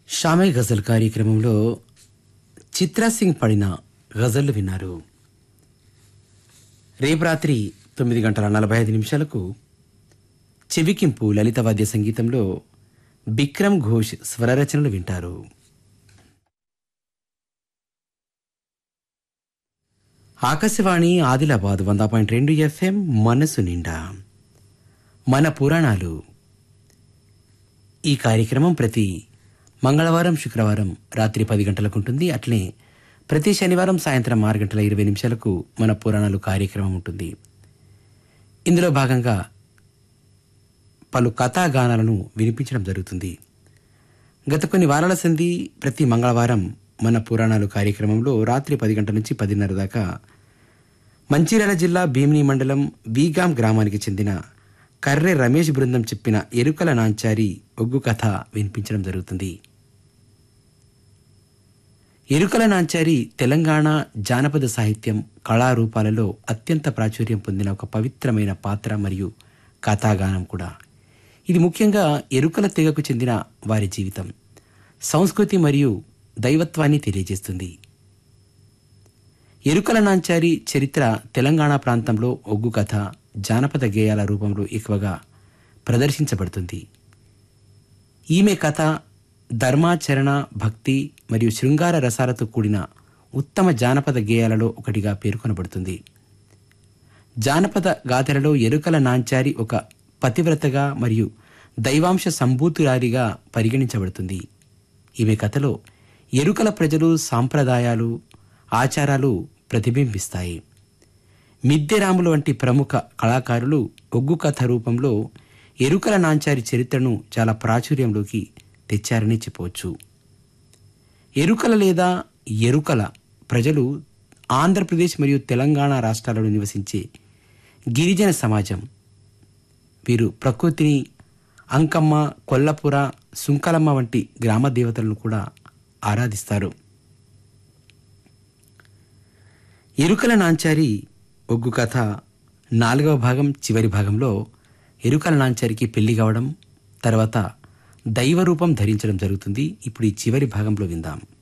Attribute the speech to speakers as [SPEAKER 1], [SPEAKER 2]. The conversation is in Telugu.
[SPEAKER 1] షామే గజల్ కార్యక్రమంలో చిత్రా సింగ్ పడిన గజళ్లు విన్నారు రేపు రాత్రి తొమ్మిది గంటల నలభై ఐదు నిమిషాలకు చెవికింపు లలిత వాద్య సంగీతంలో బిక్రమ్ ఘోష్ స్వరరచనలు వింటారు ఆకాశవాణి ఆదిలాబాద్ వంద పాయింట్ రెండు ఎఫ్ఎం మనసు నిండా మన పురాణాలు ఈ కార్యక్రమం ప్రతి మంగళవారం శుక్రవారం రాత్రి పది గంటలకు ఉంటుంది అట్లనే ప్రతి శనివారం సాయంత్రం ఆరు గంటల ఇరవై నిమిషాలకు మన పురాణాలు కార్యక్రమం ఉంటుంది ఇందులో భాగంగా పలు కథాగానాలను వినిపించడం జరుగుతుంది గత కొన్ని వారాల సంధి ప్రతి మంగళవారం మన పురాణాలు కార్యక్రమంలో రాత్రి పది గంటల నుంచి పదిన్నర దాకా మంచిర్యాల జిల్లా భీమిని మండలం బీగాం గ్రామానికి చెందిన కర్రె రమేష్ బృందం చెప్పిన ఎరుకల నాంచారి ఒగ్గు కథ వినిపించడం జరుగుతుంది ఎరుకల నాంచారి తెలంగాణ జానపద సాహిత్యం కళారూపాలలో అత్యంత ప్రాచుర్యం పొందిన ఒక పవిత్రమైన పాత్ర మరియు కథాగానం కూడా ఇది ముఖ్యంగా ఎరుకల తెగకు చెందిన వారి జీవితం సంస్కృతి మరియు దైవత్వాన్ని తెలియజేస్తుంది ఎరుకల నాంచారి చరిత్ర తెలంగాణ ప్రాంతంలో ఒగ్గు కథ జానపద గేయాల రూపంలో ఎక్కువగా ప్రదర్శించబడుతుంది ఈమె కథ ధర్మాచరణ భక్తి మరియు శృంగార రసాలతో కూడిన ఉత్తమ జానపద గేయాలలో ఒకటిగా పేర్కొనబడుతుంది జానపద గాథలలో ఎరుకల నాంచారి ఒక పతివ్రతగా మరియు దైవాంశ సంభూతురాలిగా పరిగణించబడుతుంది ఈమె కథలో ఎరుకల ప్రజలు సాంప్రదాయాలు ఆచారాలు ప్రతిబింబిస్తాయి మిద్దెరాములు వంటి ప్రముఖ కళాకారులు ఒగ్గు కథ రూపంలో ఎరుకల నాంచారి చరిత్రను చాలా ప్రాచుర్యంలోకి తెచ్చారని చెప్పవచ్చు ఎరుకల లేదా ఎరుకల ప్రజలు ఆంధ్రప్రదేశ్ మరియు తెలంగాణ రాష్ట్రాలలో నివసించే గిరిజన సమాజం వీరు ప్రకృతిని అంకమ్మ కొల్లపుర సుంకలమ్మ వంటి గ్రామ దేవతలను కూడా ఆరాధిస్తారు ఎరుకల నాంచారి ఒగ్గు కథ నాలుగవ భాగం చివరి భాగంలో ఎరుకల నాంచారికి పెళ్లి కావడం తర్వాత దైవ రూపం ధరించడం జరుగుతుంది ఇప్పుడు ఈ చివరి భాగంలో విందాం